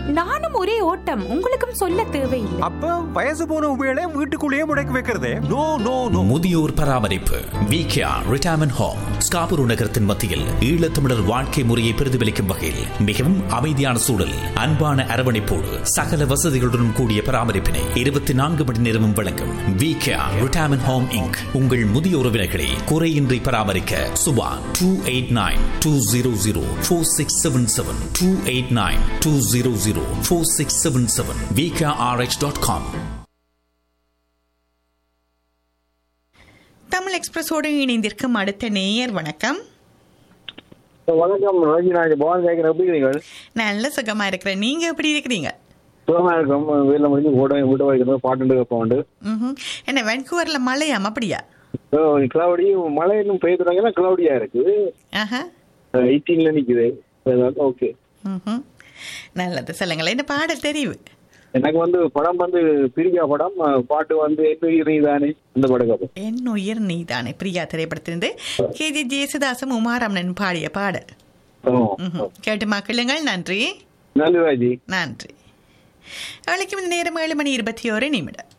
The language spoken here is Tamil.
நானும் ஒரே ஓட்டம் உங்களுக்கும் சொல்ல தேவையில்லை அப்ப வயசு போன உபயோக வீட்டுக்குள்ளேயே முடக்கி வைக்கிறதே நோ நோ நோ முதியோர் பராமரிப்பு விகேஆர் ரிட்டையர்மெண்ட் ஹோம் ஸ்காபூர் நகரத்தின் மத்தியில் ஈழத்தமிழர் வாழ்க்கை முறையை பிரதிபலிக்கும் வகையில் மிகவும் அமைதியான சூழல் அன்பான அரவணைப்போடு சகல வசதிகளுடன் கூடிய பராமரிப்பினை இருபத்தி நான்கு மணி நேரமும் வழங்கும் விகேஆர் ரிட்டையர்மெண்ட் ஹோம் இங்க் உங்கள் முதிய உறவினர்களை குறையின்றி பராமரிக்க Subha two eight nine two zero zero four six seven seven two eight nine two zero zero four six seven seven V K R H dot com Tamil எக்ஸ்பிரஸோடு இணைந்திருக்கும் அடுத்த நேயர் வணக்கம் வணக்கம் ரோஜிராஜ் பவன் கேட்குற எப்படி இருக்கீங்க நல்ல சுகமா இருக்கிறேன் நீங்க எப்படி இருக்கிறீங்க சுகமா இருக்கோம் வீட்டில் முடிஞ்சு கூட வீட்டை வைக்கிறது பாட்டு வைப்போம் ம்ஹும். என்ன வென்கூவர்ல மழையாம் அப்படியா கிளவுடி மழை இன்னும் பெய்யுறாங்கன்னா கிளவுடியா இருக்குது ஆஹா எயிட்டீன்ல நிக்குது ஓகே ம்ஹும். நல்லது சொல்லுங்களேன் என்ன பாடல் தெரிவு எனக்கு வந்து படம் வந்து பிரியா படம் பாட்டு வந்து என்ன தானே அந்த படம் என் உயிர் நீதானே பிரியா திரைப்படத்திலிருந்து கே ஜே ஜேசுதாசம் உமாரமணன் பாடிய பாடல் ம்ஹும். கேட்டு மக்களுங்கள் நன்றி நல்ல ராஜி நன்றி அவளுக்கு இந்த நேரம் ஏழு மணி இருபத்தி ஒரு நிமிடம்